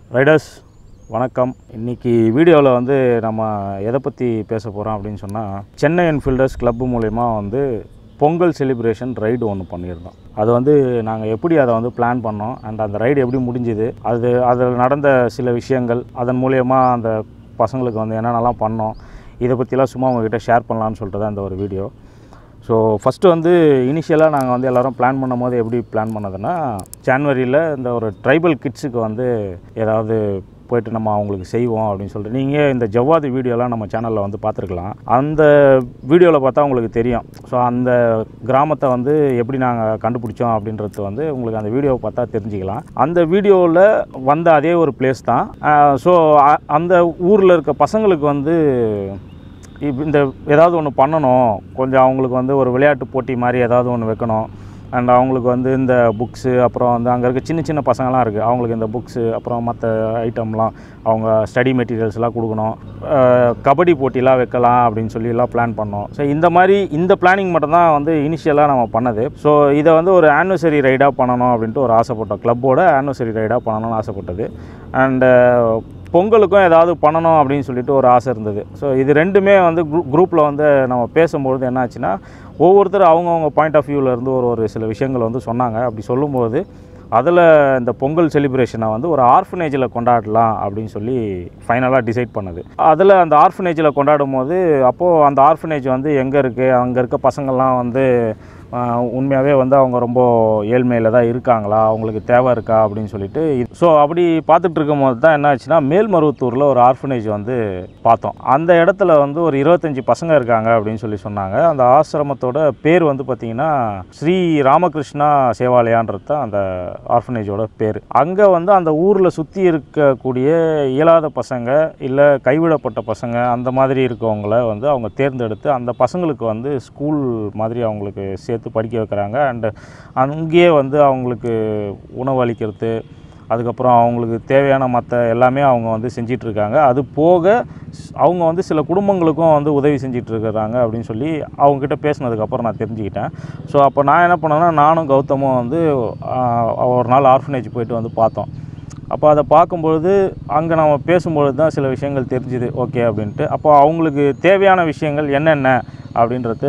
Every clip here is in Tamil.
ரைடர்ஸ் வணக்கம் இன்றைக்கி வீடியோவில் வந்து நம்ம எதை பற்றி பேச போகிறோம் அப்படின்னு சொன்னால் சென்னை என்ஃபீல்டர்ஸ் கிளப் மூலயமா வந்து பொங்கல் செலிப்ரேஷன் ரைடு ஒன்று பண்ணியிருந்தோம் அது வந்து நாங்கள் எப்படி அதை வந்து பிளான் பண்ணோம் அண்ட் அந்த ரைடு எப்படி முடிஞ்சுது அது அதில் நடந்த சில விஷயங்கள் அதன் மூலயமா அந்த பசங்களுக்கு வந்து என்னென்னலாம் பண்ணோம் இதை பற்றிலாம் சும்மா உங்ககிட்ட ஷேர் பண்ணலான்னு சொல்லிட்டு தான் இந்த ஒரு வீடியோ ஸோ ஃபஸ்ட்டு வந்து இனிஷியலாக நாங்கள் வந்து எல்லோரும் பிளான் பண்ணும் போது எப்படி பிளான் பண்ணதுன்னா ஜான்வரியில் இந்த ஒரு ட்ரைபல் கிட்ஸுக்கு வந்து ஏதாவது போயிட்டு நம்ம அவங்களுக்கு செய்வோம் அப்படின்னு சொல்லிட்டு நீங்கள் இந்த ஜவ்வாது வீடியோலாம் நம்ம சேனலில் வந்து பார்த்துருக்கலாம் அந்த வீடியோவில் பார்த்தா உங்களுக்கு தெரியும் ஸோ அந்த கிராமத்தை வந்து எப்படி நாங்கள் கண்டுபிடிச்சோம் அப்படின்றது வந்து உங்களுக்கு அந்த வீடியோவை பார்த்தா தெரிஞ்சுக்கலாம் அந்த வீடியோவில் வந்த அதே ஒரு பிளேஸ் தான் ஸோ அந்த ஊரில் இருக்க பசங்களுக்கு வந்து இப்ப இந்த ஏதாவது ஒன்று பண்ணணும் கொஞ்சம் அவங்களுக்கு வந்து ஒரு விளையாட்டு போட்டி மாதிரி ஏதாவது ஒன்று வைக்கணும் அண்ட் அவங்களுக்கு வந்து இந்த புக்ஸு அப்புறம் வந்து அங்கே இருக்க சின்ன சின்ன பசங்களாம் இருக்குது அவங்களுக்கு இந்த புக்ஸு அப்புறம் மற்ற ஐட்டம்லாம் அவங்க ஸ்டடி மெட்டீரியல்ஸ்லாம் கொடுக்கணும் அஹ் கபடி போட்டிலாம் வைக்கலாம் அப்படின்னு சொல்லி எல்லாம் பிளான் பண்ணோம் ஸோ இந்த மாதிரி இந்த பிளானிங் மட்டும்தான் வந்து இனிஷியலாக நம்ம பண்ணது ஸோ இதை வந்து ஒரு ஆனிவர்சரி ரைடாக பண்ணணும் அப்படின்ட்டு ஒரு ஆசைப்பட்டோம் கிளப்போட ஆனிவர்சரி ரைடாக பண்ணணும்னு ஆசைப்பட்டது அண்டு பொங்கலுக்கும் ஏதாவது பண்ணணும் அப்படின்னு சொல்லிட்டு ஒரு ஆசை இருந்தது ஸோ இது ரெண்டுமே வந்து குரூ குரூப்பில் வந்து நம்ம பேசும்பொழுது என்ன ஆச்சுன்னா ஒவ்வொருத்தர் அவங்கவுங்க பாயிண்ட் ஆஃப் வியூவில் இருந்து ஒரு ஒரு சில விஷயங்கள் வந்து சொன்னாங்க அப்படி சொல்லும்போது அதில் இந்த பொங்கல் செலிப்ரேஷனை வந்து ஒரு ஆர்ஃபனேஜில் கொண்டாடலாம் அப்படின்னு சொல்லி ஃபைனலாக டிசைட் பண்ணது அதில் அந்த ஆர்ஃபனேஜில் கொண்டாடும் போது அப்போது அந்த ஆர்ஃபனேஜ் வந்து எங்கே இருக்குது அங்கே இருக்க பசங்கள்லாம் வந்து உண்மையாகவே வந்து அவங்க ரொம்ப ஏழ்மையில் தான் இருக்காங்களா அவங்களுக்கு தேவை இருக்கா அப்படின்னு சொல்லிட்டு ஸோ அப்படி பார்த்துட்டு இருக்கும்போது தான் என்ன ஆச்சுன்னா மேல்மருவத்தூரில் ஒரு ஆர்ஃபனேஜ் வந்து பார்த்தோம் அந்த இடத்துல வந்து ஒரு இருபத்தஞ்சி பசங்க இருக்காங்க அப்படின்னு சொல்லி சொன்னாங்க அந்த ஆசிரமத்தோட பேர் வந்து பார்த்திங்கன்னா ஸ்ரீ ராமகிருஷ்ணா சேவாலயான்றது தான் அந்த ஆர்ஃபனேஜோட பேர் அங்கே வந்து அந்த ஊரில் சுற்றி இருக்கக்கூடிய இயலாத பசங்க இல்லை கைவிடப்பட்ட பசங்க அந்த மாதிரி இருக்கவங்கள வந்து அவங்க தேர்ந்தெடுத்து அந்த பசங்களுக்கு வந்து ஸ்கூல் மாதிரி அவங்களுக்கு சேர்த்து படிக்க வைக்கிறாங்க அண்டு அங்கேயே வந்து அவங்களுக்கு உணவு அளிக்கிறது அதுக்கப்புறம் அவங்களுக்கு தேவையான மற்ற எல்லாமே அவங்க வந்து செஞ்சிட்ருக்காங்க அது போக ஸ்- அவங்க வந்து சில குடும்பங்களுக்கும் வந்து உதவி செஞ்சிட்ருக்கிறாங்க அப்படின்னு சொல்லி அவங்கக்கிட்ட பேசினதுக்கப்புறம் நான் தெரிஞ்சுக்கிட்டேன் ஸோ அப்போ நான் என்ன பண்ணேன்னா நானும் கௌதமும் வந்து ஆஹ், ஒரு நாள் ஆர்ஃபனேஜ் போயிட்டு வந்து பார்த்தோம் அப்போ அதை பார்க்கும்பொழுது அங்கே நம்ம பேசும்பொழுது தான் சில விஷயங்கள் தெரிஞ்சுது ஓகே அப்படின்ட்டு அப்போ அவங்களுக்கு தேவையான விஷயங்கள் என்னென்ன அப்படின்றது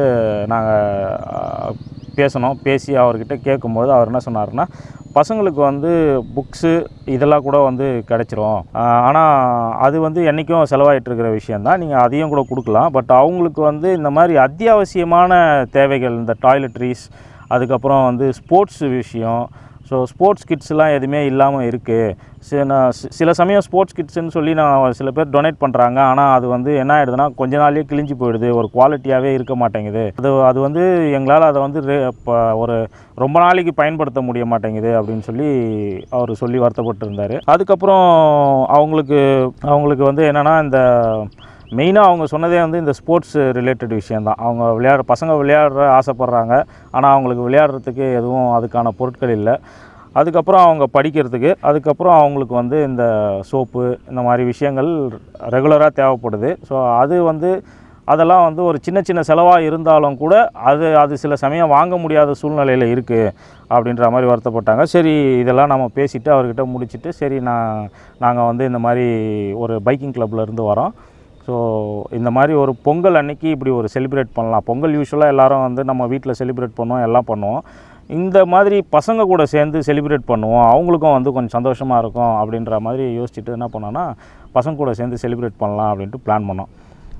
நாங்கள் பேசணும் பேசி அவர்கிட்ட கேட்கும்போது அவர் என்ன சொன்னாருன்னா பசங்களுக்கு வந்து புக்ஸு இதெல்லாம் கூட வந்து கிடச்சிரும் ஆனால் அது வந்து என்றைக்கும் செலவாயிட்டு இருக்கிற விஷயந்தான் நீங்கள் அதையும் கூட கொடுக்கலாம் பட் அவங்களுக்கு வந்து இந்த மாதிரி அத்தியாவசியமான தேவைகள் இந்த டாய்லெட்ரிஸ் அதுக்கப்புறம் வந்து ஸ்போர்ட்ஸ் விஷயம் ஸோ ஸ்போர்ட்ஸ் கிட்ஸ்லாம் எதுவுமே இல்லாமல் இருக்குது சில நான் சி- சில சமயம் ஸ்போர்ட்ஸ் கிட்ஸ்னு சொல்லி நான் சில பேர் டொனேட் பண்ணுறாங்க ஆனால் அது வந்து என்ன ஆகிடுதுன்னா கொஞ்ச நாள்லயே கிழிஞ்சு போயிடுது ஒரு குவாலிட்டியாகவே இருக்க மாட்டேங்குது அது அது வந்து எங்களால் அதை வந்து ரே- இப்போ ஒரு ரொம்ப நாளைக்கு பயன்படுத்த முடிய மாட்டேங்குது அப்படின்னு சொல்லி அவர் சொல்லி வருத்தப்பட்டு இருந்தார் அதுக்கப்புறம் அவங்களுக்கு அவங்களுக்கு வந்து என்னென்னா இந்த மெயினாக அவங்க சொன்னதே வந்து இந்த ஸ்போர்ட்ஸ் ரிலேட்டட் விஷயந்தான் அவங்க விளையாட பசங்க விளையாடுற ஆசைப்பட்றாங்க ஆனால் அவங்களுக்கு விளையாடுறதுக்கு எதுவும் அதுக்கான பொருட்கள் இல்லை அதுக்கப்புறம் அவங்க படிக்கிறதுக்கு அதுக்கப்புறம் அவங்களுக்கு வந்து இந்த சோப்பு இந்த மாதிரி விஷயங்கள் ரெகுலராக தேவைப்படுது ஸோ அது வந்து அதெல்லாம் வந்து ஒரு சின்ன சின்ன செலவாக இருந்தாலும் கூட அது அது சில சமயம் வாங்க முடியாத சூழ்நிலையில் இருக்குது அப்படின்ற மாதிரி வருத்தப்பட்டாங்க சரி இதெல்லாம் நம்ம பேசிவிட்டு அவர்கிட்ட முடிச்சுட்டு சரி நான் நாங்கள் வந்து இந்த மாதிரி ஒரு பைக்கிங் கிளப்ல இருந்து வரோம் ஸோ இந்த மாதிரி ஒரு பொங்கல் அன்னைக்கு இப்படி ஒரு செலிப்ரேட் பண்ணலாம் பொங்கல் யூஸ்வலாக எல்லாரும் வந்து நம்ம வீட்டில் செலிப்ரேட் பண்ணுவோம் எல்லாம் பண்ணுவோம் இந்த மாதிரி பசங்க கூட சேர்ந்து செலிப்ரேட் பண்ணுவோம் அவங்களுக்கும் வந்து கொஞ்சம் சந்தோஷமாக இருக்கும் அப்படின்ற மாதிரி யோசிச்சுட்டு என்ன பண்ணோன்னா பசங்க கூட சேர்ந்து செலிப்ரேட் பண்ணலாம் அப்படின்ட்டு பிளான் பண்ணோம்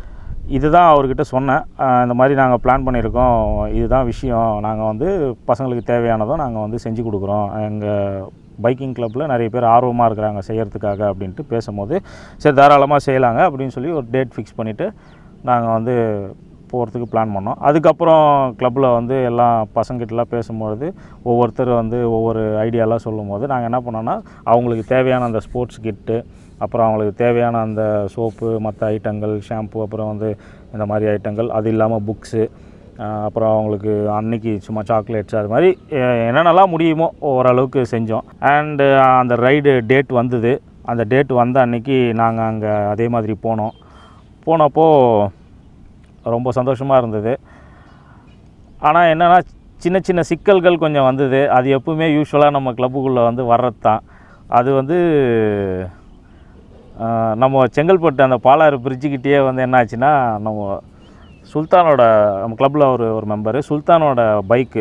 இதுதான் அவர்கிட்ட சொன்னேன் அஹ் இந்த மாதிரி நாங்கள் பிளான் பண்ணியிருக்கோம் இதுதான் விஷயம் நாங்கள் வந்து பசங்களுக்கு தேவையானதும் நாங்கள் வந்து செஞ்சு கொடுக்குறோம் எங்கள் பைக்கிங் கிளப்பில் நிறைய பேர் ஆர்வமாக இருக்கிறாங்க செய்யறதுக்காக அப்படின்ட்டு பேசும்போது சரி தாராளமாக செய்யலாங்க அப்படின்னு சொல்லி ஒரு டேட் ஃபிக்ஸ் பண்ணிவிட்டு நாங்கள் வந்து போகிறதுக்கு பிளான் பண்ணோம் அதுக்கப்புறம் கிளப்பில் வந்து எல்லாம் பசங்கிட்டலாம் பேசும்பொழுது ஒவ்வொருத்தர் வந்து ஒவ்வொரு ஐடியாலாம் சொல்லும்போது நாங்கள் என்ன பண்ணோன்னா அவங்களுக்கு தேவையான அந்த ஸ்போர்ட்ஸ் கிட்டு அப்புறம் அவங்களுக்கு தேவையான அந்த சோப்பு மற்ற ஐட்டங்கள் ஷாம்பு அப்புறம் வந்து இந்த மாதிரி ஐட்டங்கள் அது இல்லாமல் புக்ஸு அப்புறம் அவங்களுக்கு அன்னைக்கு சும்மா சாக்லேட்ஸ் அது மாதிரி எ- என்னென்னலாம் முடியுமோ ஓரளவுக்கு செஞ்சோம் அண்டு அந்த ரைடு டேட் வந்தது அந்த டேட் வந்த அன்னைக்கு நாங்கள் அங்கே அதே மாதிரி போனோம் போனப்போ ரொம்ப சந்தோஷமாக இருந்தது ஆனால் என்னென்னா சின்ன சின்ன சிக்கல்கள் கொஞ்சம் வந்தது அது எப்பவுமே யூஸ்வலாக நம்ம கிளப்புக்குள்ளே வந்து வர்றது தான் அது வந்து ஆஹ் நம்ம செங்கல்பட்டு அந்த பாலாறு பிரிட்ஜுக்கிட்டேயே வந்து என்ன ஆச்சுன்னா நம்ம சுல்தானோட நம்ம கிளப்பில் ஒரு ஒரு மெம்பரு சுல்தானோட bike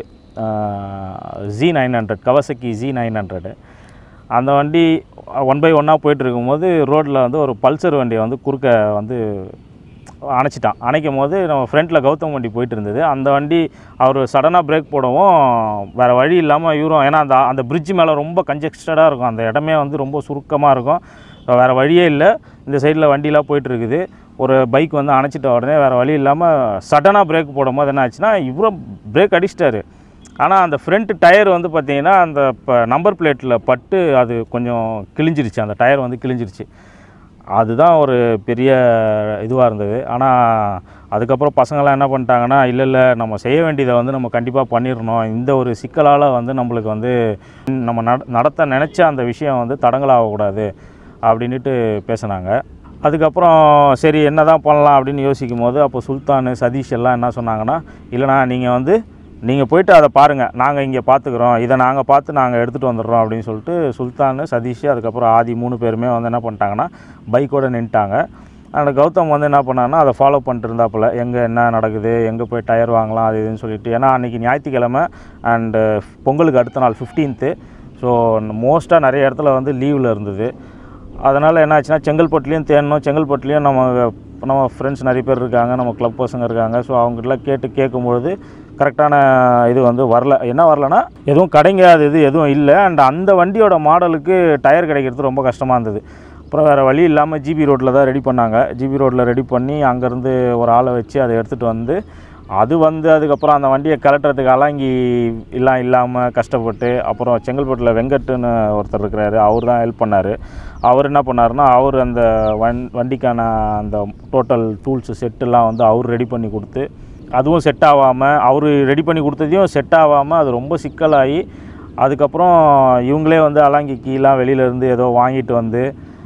G nine hundred Kawasaki G nine hundred அந்த வண்டி ஒன் பை ஒன்னாக போயிட்டு இருக்கும்போது ரோட்டில் வந்து ஒரு பல்சர் வண்டியை வந்து குறுக்க வந்து அணைச்சிட்டான் அணைக்கும் போது நம்ம ஃப்ரண்ட்டில் கௌதம் வண்டி போயிட்டு இருந்தது அந்த வண்டி அவர் சடனாக பிரேக் போடவும் வேறு வழி இல்லாமல் இவரும் ஏன்னா அந்த அந்த பிரிட்ஜ் மேலே ரொம்ப கன்ஜெக்ஸ்டடாக இருக்கும் அந்த இடமே வந்து ரொம்ப சுருக்கமாக இருக்கும் வேறு வழியே இல்லை இந்த சைடில் வண்டிலாம் போயிட்டு இருக்குது ஒரு பைக் வந்து அணைச்சிட்ட உடனே வேறு வழி இல்லாமல் சடனாக பிரேக் போடும்போது என்ன ஆச்சுன்னா இவரும் பிரேக் அடிச்சிட்டாரு ஆனால் அந்த ஃப்ரண்ட் டயர் வந்து பார்த்தீங்கன்னா அந்த இப்போ நம்பர் பிளேட்டில் பட்டு அது கொஞ்சம் கிழிஞ்சிருச்சு அந்த டயர் வந்து கிழிஞ்சிருச்சு அதுதான் ஒரு பெரிய இதுவாக இருந்தது ஆனால் அதுக்கப்புறம் பசங்களாம் என்ன பண்ணிட்டாங்கன்னா இல்லை இல்லை நம்ம செய்ய வேண்டியதை வந்து நம்ம கண்டிப்பாக பண்ணிடணும் இந்த ஒரு சிக்கலால் வந்து நம்மளுக்கு வந்து நம்ம நட நடத்த நினச்ச அந்த விஷயம் வந்து தடங்கலாகக்கூடாது அப்படின்ட்டு பேசுனாங்க அதுக்கப்புறம் சரி என்ன தான் பண்ணலாம் அப்படின்னு யோசிக்கும் போது அப்போ சுல்தான் சதீஷ் எல்லாம் என்ன சொன்னாங்கன்னா இல்லைண்ணா நீங்கள் வந்து நீங்கள் போயிட்டு அதை பாருங்கள் நாங்கள் இங்கே பார்த்துக்குறோம் இதை நாங்கள் பார்த்து நாங்கள் எடுத்துகிட்டு வந்துடுறோம் அப்படின்னு சொல்லிட்டு சுல்தான் சதீஷ் அதுக்கப்புறம் ஆதி மூணு பேருமே வந்து என்ன பண்ணிட்டாங்கன்னா பைக்கோடு நின்ட்டாங்க அந்த கௌதம் வந்து என்ன பண்ணாங்கன்னா அதை ஃபாலோ பண்ணிட்டு இருந்தாப்புல எங்கே என்ன நடக்குது எங்கே போய் டயர் வாங்கலாம் அது இதுன்னு சொல்லிட்டு ஏன்னா அன்றைக்கி ஞாயிற்றுக்கிழமை அண்டு பொங்கலுக்கு அடுத்த நாள் ஃபிஃப்டீன்த்து ஸோ மோஸ்ட்டாக நிறைய இடத்துல வந்து லீவில் இருந்தது அதனால் என்ன ஆச்சுன்னா செங்கல்பட்டுலேயும் தேடணும் செங்கல்பட்டுலேயும் நம்ம நம்ம ஃப்ரெண்ட்ஸ் நிறைய பேர் இருக்காங்க நம்ம கிளப் பசங்க இருக்காங்க ஸோ அவங்ககிட்டலாம் கேட்டு கேட்கும்பொழுது கரெக்டான இது வந்து வரல என்ன வரலனா எதுவும் கடைங்க அது இது எதுவும் இல்லை அண்ட் அந்த வண்டியோட மாடலுக்கு டயர் கிடைக்கிறது ரொம்ப கஷ்டமாக இருந்தது அப்புறம் வேறு வழி இல்லாமல் ஜிபி ரோட்டில் தான் ரெடி பண்ணாங்க ஜிபி ரோட்டில் ரெடி பண்ணி அங்கேருந்து ஒரு ஆளை வச்சு அதை எடுத்துகிட்டு வந்து அது வந்து அதுக்கப்புறம் அந்த வண்டியை கலட்டுறதுக்கு அலாங்கி எல்லாம் இல்லாமல் கஷ்டப்பட்டு அப்புறம் செங்கல்பட்டில் வெங்கட்டுன்னு ஒருத்தர் இருக்கிறாரு அவர் தான் ஹெல்ப் பண்ணார் அவர் என்ன பண்ணாருன்னா அவர் அந்த வண் வண்டிக்கான அந்த டோட்டல் டூல்ஸு செட்டெல்லாம் வந்து அவர் ரெடி பண்ணி கொடுத்து அதுவும் செட் ஆகாமல் அவர் ரெடி பண்ணி கொடுத்ததையும் செட் ஆகாமல் அது ரொம்ப சிக்கலாகி அதுக்கப்புறம் இவங்களே வந்து அலாங்கி கீழாம் வெளியிலேருந்து ஏதோ வாங்கிட்டு வந்து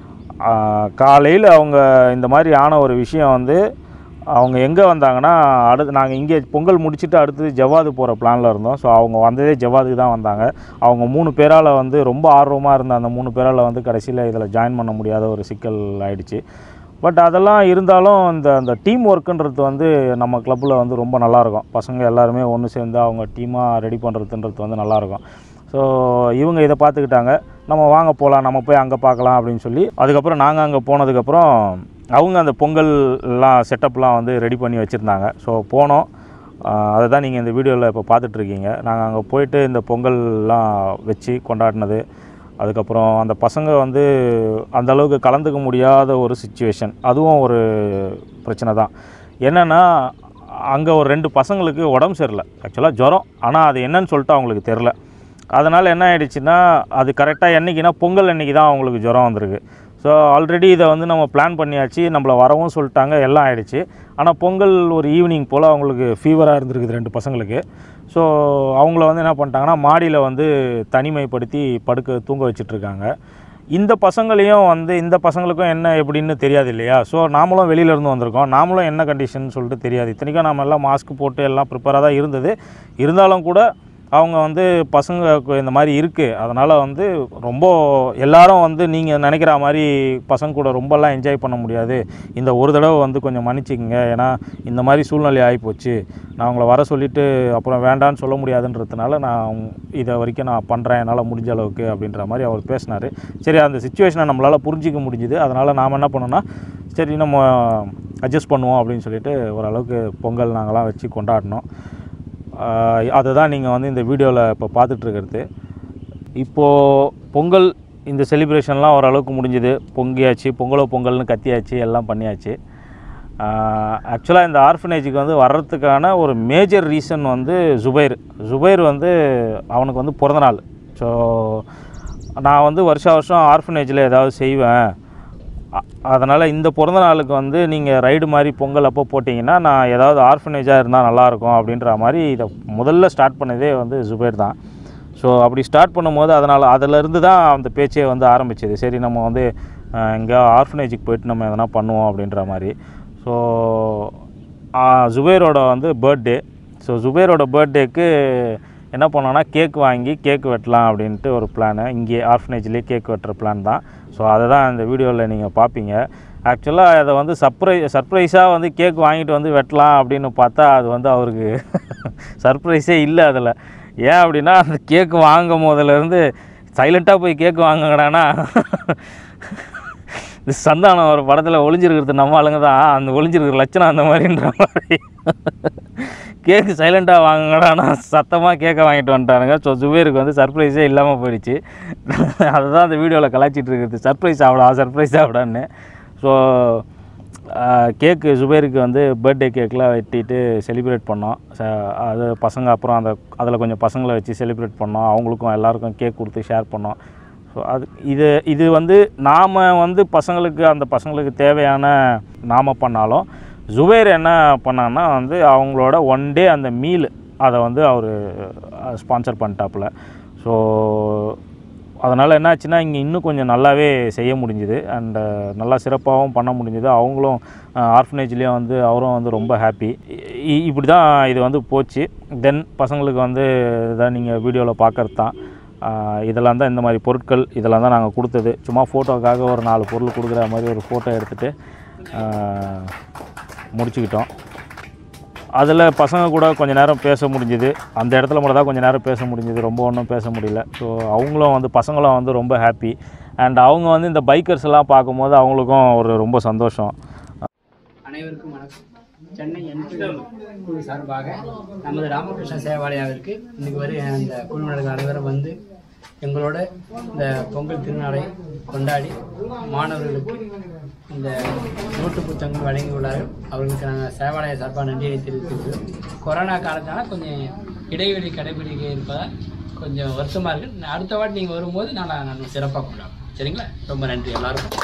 காலையில் அவங்க இந்த மாதிரி ஆன ஒரு விஷயம் வந்து அவங்க எங்கே வந்தாங்கன்னா அடுத்து நாங்கள் இங்கே பொங்கல் முடிச்சுட்டு அடுத்தது ஜவ்வாது போகிற பிளானில் இருந்தோம் ஸோ அவங்க வந்ததே ஜவ்வாதுக்கு தான் வந்தாங்க அவங்க மூணு பேரால் வந்து ரொம்ப ஆர்வமாக இருந்த அந்த மூணு பேரால் வந்து கடைசியில் இதில் ஜாயின் பண்ண முடியாத ஒரு சிக்கல் ஆயிடுச்சு பட் அதெல்லாம் இருந்தாலும் இந்த அந்த டீம் ஒர்க்குன்றது வந்து நம்ம கிளப்பில் வந்து ரொம்ப நல்லாயிருக்கும் பசங்க எல்லாருமே ஒன்று சேர்ந்து அவங்க டீமாக ரெடி பண்ணுறதுன்றது வந்து நல்லாயிருக்கும் ஸோ இவங்க இதை பார்த்துக்கிட்டாங்க நம்ம வாங்க போகலாம் நம்ம போய் அங்கே பார்க்கலாம் அப்படின்னு சொல்லி அதுக்கப்புறம் நாங்கள் அங்கே போனதுக்கப்புறம் அவங்க அந்த பொங்கல்லாம் செட்டப்லாம் வந்து ரெடி பண்ணி வச்சுருந்தாங்க ஸோ போனோம் ஆஹ் அதை தான் நீங்கள் இந்த வீடியோவில் இப்போ பார்த்துட்ருக்கீங்க நாங்கள் அங்கே போயிட்டு இந்த பொங்கல்லாம் வச்சு கொண்டாடினது அதுக்கப்புறம் அந்த பசங்க வந்து அந்த அளவுக்கு கலந்துக்க முடியாத ஒரு சுச்சுவேஷன் அதுவும் ஒரு பிரச்சனை தான் என்னென்னா அங்கே ஒரு ரெண்டு பசங்களுக்கு உடம்பு சரியில்லை ஆக்சுவலாக ஜுரம் ஆனால் அது என்னன்னு சொல்லிட்டு அவங்களுக்கு தெரில அதனால் என்ன ஆயிடுச்சுன்னா அது கரெக்டாக என்றைக்குன்னா பொங்கல் அன்னைக்கு தான் அவங்களுக்கு ஜுரம் வந்திருக்கு ஸோ ஆல்ரெடி இதை வந்து நம்ம பிளான் பண்ணியாச்சு நம்மளை வரவும் சொல்லிட்டாங்க எல்லாம் ஆயிடுச்சு ஆனால் பொங்கல் ஒரு ஈவினிங் போல் அவங்களுக்கு ஃபீவராக இருந்திருக்குது ரெண்டு பசங்களுக்கு ஸோ அவங்கள வந்து என்ன பண்ணிட்டாங்கன்னா மாடியில் வந்து தனிமைப்படுத்தி படுக்க தூங்க வச்சிட்ருக்காங்க இந்த பசங்களையும் வந்து இந்த பசங்களுக்கும் என்ன எப்படின்னு தெரியாது இல்லையா ஸோ நாமளும் வெளியில இருந்து வந்திருக்கோம் நாமளும் என்ன கண்டிஷன் சொல்லிட்டு தெரியாது இத்தனைக்கும் நம்ம எல்லாம் மாஸ்க் போட்டு எல்லாம் ப்ரிப்பராக தான் இருந்தது இருந்தாலும் கூட அவங்க வந்து பசங்க இந்த மாதிரி இருக்குது அதனால் வந்து ரொம்ப எல்லாரும் வந்து நீங்கள் நினைக்கிற மாதிரி பசங்க கூட ரொம்பலாம் என்ஜாய் பண்ண முடியாது இந்த ஒரு தடவை வந்து கொஞ்சம் மன்னிச்சிக்கங்க ஏன்னா இந்த மாதிரி சூழ்நிலை ஆகிப்போச்சு நான் அவங்கள வர சொல்லிவிட்டு அப்புறம் வேண்டான்னு சொல்ல முடியாதுன்றதுனால நான் இதை வரைக்கும் நான் பண்ணுறேன் என்னால் முடிஞ்ச அளவுக்கு அப்படின்ற மாதிரி அவர் பேசினார் சரி அந்த சுச்சுவேஷனை நம்மளால் புரிஞ்சிக்க முடிஞ்சுது அதனால் நாம் என்ன பண்ணோன்னா சரி நம்ம அட்ஜஸ்ட் பண்ணுவோம் அப்படின்னு சொல்லிட்டு ஓரளவுக்கு பொங்கல் நாங்களாம் வச்சு கொண்டாடினோம் ஆஹ் அதுதான் நீங்கள் வந்து இந்த வீடியோவில் இப்போ பார்த்துட்ருக்கிறது இப்போது பொங்கல் இந்த செலிப்ரேஷன்லாம் ஓரளவுக்கு முடிஞ்சுது பொங்கியாச்சு பொங்கலோ பொங்கல்னு கத்தியாச்சு எல்லாம் பண்ணியாச்சு ஆக்சுவலாக இந்த ஆர்ஃபனேஜுக்கு வந்து வர்றதுக்கான ஒரு மேஜர் ரீசன் வந்து ஜுபைர் ஜுபைர் வந்து அவனுக்கு வந்து பிறந்தநாள் ஸோ நான் வந்து வருஷா வருஷம் ஆர்ஃபனேஜில் ஏதாவது செய்வேன் அதனால் இந்த பிறந்த நாளுக்கு வந்து நீங்கள் ரைடு மாதிரி பொங்கல் அப்போ போட்டிங்கன்னா நான் ஏதாவது ஆர்ஃபனேஜாக இருந்தால் நல்லாயிருக்கும் அப்படின்ற மாதிரி இதை முதல்ல ஸ்டார்ட் பண்ணதே வந்து ஜுபேர் தான் ஸோ அப்படி ஸ்டார்ட் பண்ணும்போது அதனால் அதிலிருந்து தான் அந்த பேச்சே வந்து ஆரம்பிச்சது சரி நம்ம வந்து எங்கே ஆர்ஃபனேஜுக்கு போயிட்டு நம்ம எதனா பண்ணுவோம் அப்படின்ற மாதிரி ஸோ ஜுபேரோட வந்து பர்த்டே ஸோ ஜுபேரோட பர்த்டேக்கு என்ன பண்ணோன்னா கேக் வாங்கி கேக் வெட்டலாம் அப்படின்ட்டு ஒரு பிளானு இங்கே ஆர்ஃபனேஜ்லேயே கேக் வெட்டுற பிளான் தான் ஸோ அதை தான் இந்த வீடியோவில் நீங்கள் பார்ப்பீங்க ஆக்சுவலாக அதை வந்து சர்ப்ரை சர்ப்ரைஸாக வந்து கேக் வாங்கிட்டு வந்து வெட்டலாம் அப்படின்னு பார்த்தா அது வந்து அவருக்கு சர்ப்ரைஸே இல்லை அதில் ஏன் அப்படின்னா அந்த கேக் வாங்கும் போதுலேருந்து சைலண்ட்டாக போய் கேக் வாங்குங்கடானா இந்த சந்தானம் ஒரு படத்தில் ஒளிஞ்சிருக்கிறது நம்ம ஆளுங்க தான் அந்த ஒளிஞ்சிருக்கிற லட்சணம் அந்த மாதிரின்ற மாதிரி கேக்கு சைலண்ட்டாக வாங்குங்கடானா சத்தமாக கேக்கை வாங்கிட்டு வந்துட்டானுங்க ஸோ ஜுபேருக்கு வந்து சர்ப்ரைஸே இல்லாமல் போயிடுச்சு அதுதான் அந்த வீடியோவில் கலாச்சிட்டு இருக்குது சர்ப்ரைஸ் ஆகடா சர்ப்ரைஸ் ஆகடான்னு ஸோ கேக்கு ஜுபேருக்கு வந்து பர்த்டே கேக்கெலாம் வெட்டிட்டு செலிப்ரேட் பண்ணோம் ச- அது பசங்க அப்புறம் அந்த அதில் கொஞ்சம் பசங்களை வச்சு செலிப்ரேட் பண்ணோம் அவங்களுக்கும் எல்லாருக்கும் கேக் கொடுத்து ஷேர் பண்ணோம் ஸோ அது இது இது வந்து நாம் வந்து பசங்களுக்கு அந்த பசங்களுக்கு தேவையான நாம் பண்ணாலும் ஜுபேர் என்ன பண்ணான்னா வந்து அவங்களோட ஒன் டே அந்த மீல் அதை வந்து அவர் ஸ்பான்சர் பண்ணிட்டாப்புல ஸோ அதனால் என்னாச்சுன்னா இங்கே இன்னும் கொஞ்சம் நல்லாவே செய்ய முடிஞ்சுது அண்டு நல்லா சிறப்பாகவும் பண்ண முடிஞ்சுது அவங்களும் ஆர்ஃபனேஜ்லேயும் வந்து அவரும் வந்து ரொம்ப ஹாப்பி இப்படி தான் இது வந்து போச்சு தென் பசங்களுக்கு வந்து இதான் நீங்கள் வீடியோவில் பார்க்கறது தான் ஆஹ் இதெல்லாம் தான் இந்த மாதிரி பொருட்கள் இதெல்லாம் தான் நாங்கள் கொடுத்தது சும்மா ஃபோட்டோக்காக ஒரு நாலு பொருள் கொடுக்குற மாதிரி ஒரு ஃபோட்டோ எடுத்துகிட்டு முடிச்சுக்கிட்டோம் அதில் பசங்க கூட கொஞ்ச நேரம் பேச முடிஞ்சுது அந்த இடத்துல மட்டும் தான் கொஞ்சம் நேரம் பேச முடிஞ்சுது ரொம்ப ஒன்றும் பேச முடியல ஸோ அவங்களும் வந்து பசங்களும் வந்து ரொம்ப ஹாப்பி அண்ட் அவங்க வந்து இந்த பைக்கர்ஸ் எல்லாம் பார்க்கும்போது அவங்களுக்கும் ஒரு ரொம்ப சந்தோஷம் அனைவருக்கும் வணக்கம் சென்னை என்ஃபீல்டு குழு சார்பாக நமது ராமகிருஷ்ண சேவாலயாவிற்கு இன்னைக்கு வரை அந்த குழுவினர்கள் அனைவரும் வந்து எங்களோட இந்த பொங்கல் திருநாளை கொண்டாடி மாணவர்களுக்கு இந்த நோட்டு புத்தகங்கள் வழங்கியுள்ளார்கள் அவர்களுக்கு நாங்கள் சேவாலய சார்பாக நன்றியை தெரிவித்துக்கிறோம் கொரோனா காலத்தால் கொஞ்சம் இடைவெளி கடைபிடிக்க இருப்பதால் கொஞ்சம் வருத்தமாக இருக்குது அடுத்த வாட்டி நீங்கள் வரும்போது நான் நான் சிறப்பாக கொண்டாடுறோம் சரிங்களா ரொம்ப நன்றி எல்லாருக்கும்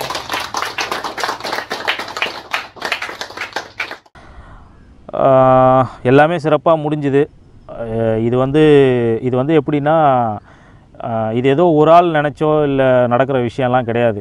ஆஹ் எல்லாமே சிறப்பாக முடிஞ்சுது ஆஹ் இது வந்து இது வந்து எப்படின்னா ஆஹ் இது ஏதோ ஒரு ஆள் நினச்சோ இல்லை நடக்கிற விஷயம்லாம் கிடையாது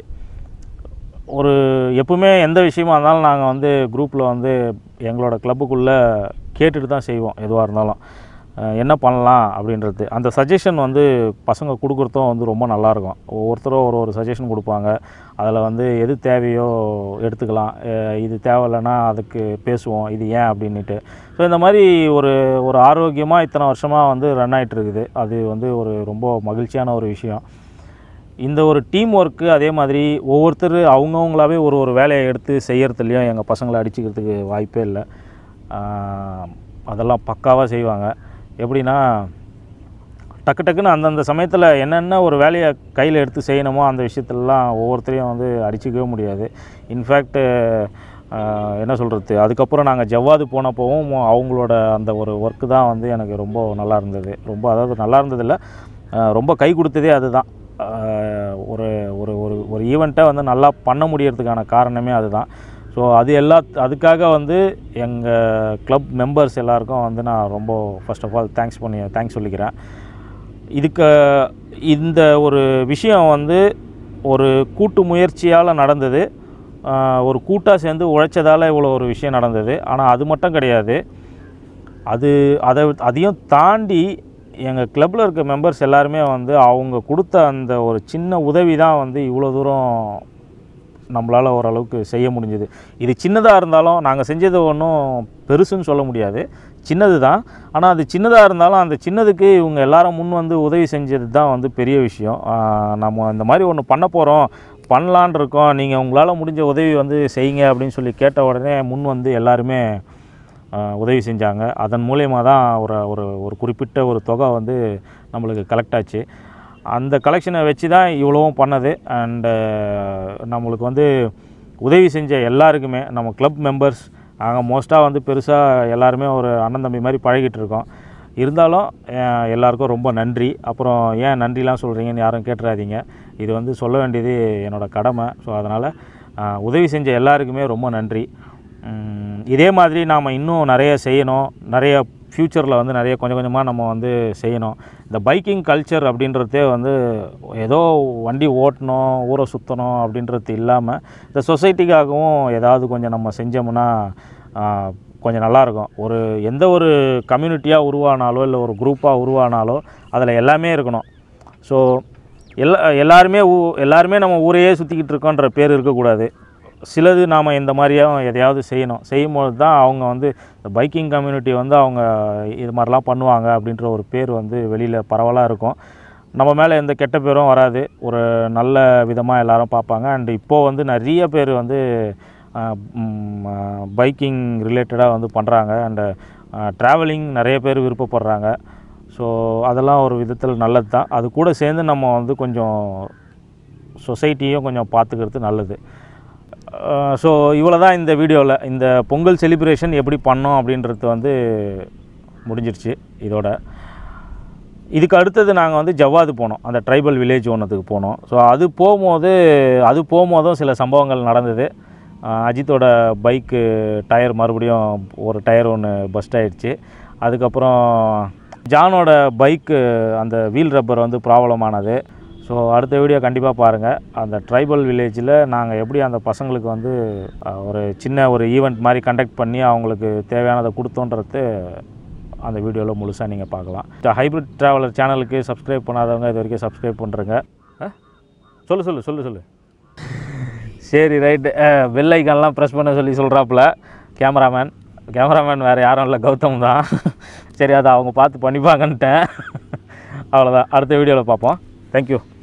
ஒரு எப்பவுமே எந்த விஷயமா இருந்தாலும் நாங்கள் வந்து குரூப்பில் வந்து எங்களோட கிளப்புக்குள்ளே கேட்டுட்டு தான் செய்வோம் எதுவாக இருந்தாலும் அஹ் என்ன பண்ணலாம் அப்படின்றது அந்த சஜஷன் வந்து பசங்க கொடுக்குறதும் வந்து ரொம்ப நல்லாயிருக்கும் ஒவ்வொருத்தரும் ஒரு ஒரு சஜஷன் கொடுப்பாங்க அதில் வந்து எது தேவையோ எடுத்துக்கலாம் அஹ் இது தேவையில்லைன்னா அதுக்கு பேசுவோம் இது ஏன் அப்படின்ட்டு ஸோ இந்த மாதிரி ஒரு ஒரு ஆரோக்கியமாக இத்தனை வருஷமாக வந்து ரன் ஆயிட்டு இருக்குது அது வந்து ஒரு ரொம்ப மகிழ்ச்சியான ஒரு விஷயம் இந்த ஒரு டீம் ஒர்க்கு அதே மாதிரி ஒவ்வொருத்தர் அவங்கவுங்களாவே ஒரு ஒரு வேலையை எடுத்து செய்கிறதுலையும் எங்கள் பசங்களை அடிச்சுக்கிறதுக்கு வாய்ப்பே இல்லை ஆஹ் அதெல்லாம் பக்காவாக செய்வாங்க எப்படின்னா டக்கு டக்குன்னு அந்தந்த சமயத்தில் என்னென்ன ஒரு வேலையை கையில் எடுத்து செய்யணுமோ அந்த விஷயத்துலலாம் ஒவ்வொருத்தரையும் வந்து அடிச்சிக்கவே முடியாது இன்ஃபேக்ட்டு என்ன சொல்கிறது அதுக்கப்புறம் நாங்கள் ஜவ்வாது போனப்போவும் அவங்களோட அந்த ஒரு ஒர்க்கு தான் வந்து எனக்கு ரொம்ப நல்லா இருந்தது ரொம்ப அதாவது நல்லா இருந்ததில்ல ஆஹ் ரொம்ப கை கொடுத்ததே அதுதான் ஆஹ் ஒரு ஒரு ஒரு ஒரு ஈவெண்ட்டை வந்து நல்லா பண்ண முடியறதுக்கான காரணமே அதுதான் ஸோ அது எல்லா அதுக்காக வந்து எங்கள் கிளப் மெம்பர்ஸ் எல்லாருக்கும் வந்து நான் ரொம்ப ஃபர்ஸ்ட் ஆஃப் ஆல் தேங்க்ஸ் பண்ணி தேங்க்ஸ் சொல்லிக்கிறேன் இதுக்கு இந்த ஒரு விஷயம் வந்து ஒரு கூட்டு முயற்சியால் நடந்தது ஆஹ் ஒரு கூட்டாக சேர்ந்து உழைச்சதால் இவ்வளோ ஒரு விஷயம் நடந்தது ஆனால் அது மட்டும் கிடையாது அது அதை அதையும் தாண்டி எங்கள் கிளப்பில் இருக்க மெம்பர்ஸ் எல்லாருமே வந்து அவங்க கொடுத்த அந்த ஒரு சின்ன உதவி தான் வந்து இவ்வளோ தூரம் நம்மளால் ஓரளவுக்கு செய்ய முடிஞ்சுது இது சின்னதாக இருந்தாலும் நாங்கள் செஞ்சது ஒன்றும் பெருசுன்னு சொல்ல முடியாது சின்னது தான் ஆனால் அது சின்னதாக இருந்தாலும் அந்த சின்னதுக்கு இவங்க எல்லாரும் முன் வந்து உதவி செஞ்சது தான் வந்து பெரிய விஷயம் ஆஹ் நம்ம இந்த மாதிரி ஒன்று பண்ண போகிறோம் பண்ணலான் இருக்கோம் நீங்கள் உங்களால் முடிஞ்ச உதவி வந்து செய்யுங்க அப்படின்னு சொல்லி கேட்ட உடனே முன் வந்து எல்லாருமே ஆஹ் உதவி செஞ்சாங்க அதன் மூலயமா தான் ஒரு ஒரு ஒரு குறிப்பிட்ட ஒரு தொகை வந்து நம்மளுக்கு கலெக்ட் ஆச்சு அந்த கலெக்ஷனை வச்சு தான் இவ்வளவும் பண்ணது அண்டு நம்மளுக்கு வந்து உதவி செஞ்ச எல்லாருக்குமே நம்ம கிளப் மெம்பர்ஸ் நாங்கள் மோஸ்ட்டாக வந்து பெருசாக எல்லாருமே ஒரு அண்ணன் தம்பி மாதிரி பழகிட்டு இருக்கோம் இருந்தாலும் அஹ், எல்லாருக்கும் ரொம்ப நன்றி அப்புறம் ஏன் நன்றிலாம் சொல்கிறீங்கன்னு யாரும் கேட்டுறாதீங்க இது வந்து சொல்ல வேண்டியது என்னோடய கடமை ஸோ அதனால் உதவி செஞ்ச எல்லாருக்குமே ரொம்ப நன்றி உம், இதே மாதிரி நாம் இன்னும் நிறைய செய்யணும் நிறைய ஃப்யூச்சரில் வந்து நிறைய கொஞ்சம் கொஞ்சமாக நம்ம வந்து செய்யணும் இந்த பைக்கிங் கல்ச்சர் அப்படின்றதே வந்து ஏதோ வண்டி ஓட்டணும் ஊரை சுற்றணும் அப்படின்றது இல்லாமல் இந்த சொசைட்டிக்காகவும் ஏதாவது கொஞ்சம் நம்ம செஞ்சோம்னா ஆஹ், கொஞ்சம் நல்லாயிருக்கும் ஒரு எந்த ஒரு கம்யூனிட்டியாக உருவானாலோ இல்லை ஒரு குரூப்பாக உருவானாலோ அதில் எல்லாமே இருக்கணும் ஸோ எல்லா எல்லாருமே ஊ எல்லாருமே நம்ம ஊரையே சுற்றிக்கிட்டு இருக்கோன்ற பேர் இருக்கக்கூடாது சிலது நாம் இந்த மாதிரியும் எதையாவது செய்யணும் செய்யும்போது தான் அவங்க வந்து இந்த பைக்கிங் கம்யூனிட்டி வந்து அவங்க இது மாதிரிலாம் பண்ணுவாங்க அப்படின்ற ஒரு பேர் வந்து வெளியில் பரவலாக இருக்கும் நம்ம மேலே எந்த கெட்ட பேரும் வராது ஒரு நல்ல விதமாக எல்லாரும் பார்ப்பாங்க அண்ட் இப்போது வந்து நிறைய பேர் வந்து பைக்கிங் ரிலேட்டடாக வந்து பண்ணுறாங்க அண்டு ட்ராவலிங் நிறைய பேர் விருப்பப்படுறாங்க ஸோ அதெல்லாம் ஒரு விதத்தில் நல்லது தான் அது கூட சேர்ந்து நம்ம வந்து கொஞ்சம் சொசைட்டியும் கொஞ்சம் பார்த்துக்கிறது நல்லது ஸோ இவ்வளோ தான் இந்த வீடியோவில் இந்த பொங்கல் செலிப்ரேஷன் எப்படி பண்ணோம் அப்படின்றது வந்து முடிஞ்சிருச்சு இதோட இதுக்கு அடுத்தது நாங்கள் வந்து ஜவ்வாது போனோம் அந்த ட்ரைபல் வில்லேஜ் ஒன்றுத்துக்கு போனோம் ஸோ அது போகும்போது அது போகும்போதும் சில சம்பவங்கள் நடந்தது அஹ் அஜித்தோட பைக்கு டயர் மறுபடியும் ஒரு டயர் ஒன்று பஸ்ட் ஆயிடுச்சு அதுக்கப்புறம் ஜானோட பைக்கு அந்த வீல் ரப்பர் வந்து ப்ராப்ளம் ஆனது ஸோ அடுத்த வீடியோ கண்டிப்பாக பாருங்கள் அந்த ட்ரைபல் வில்லேஜில் நாங்கள் எப்படி அந்த பசங்களுக்கு வந்து அஹ், ஒரு சின்ன ஒரு ஈவெண்ட் மாதிரி கண்டக்ட் பண்ணி அவங்களுக்கு தேவையானதை கொடுத்தோன்றது அந்த வீடியோவில் முழுசாக நீங்கள் பார்க்கலாம் ஹைப்ரிட் ட்ராவலர் சேனலுக்கு சப்ஸ்கிரைப் பண்ணாதவங்க இது வரைக்கும் சப்ஸ்கிரைப் பண்ணுறங்க சொல்லு சொல்லு சொல்லு சொல்லு சரி ரைட்டு பெல் ஐக்கான்லாம் ப்ரெஸ் பண்ண சொல்லி சொல்கிறாப்புல கேமராமேன் கேமராமேன் வேறு யாரும் இல்லை கௌதம் தான் சரி அதை அவங்க பார்த்து பண்ணிப்பாங்கன்ட்டேன் அவ்வளோதான் அடுத்த வீடியோவில் பார்ப்போம் தேங்க்யூ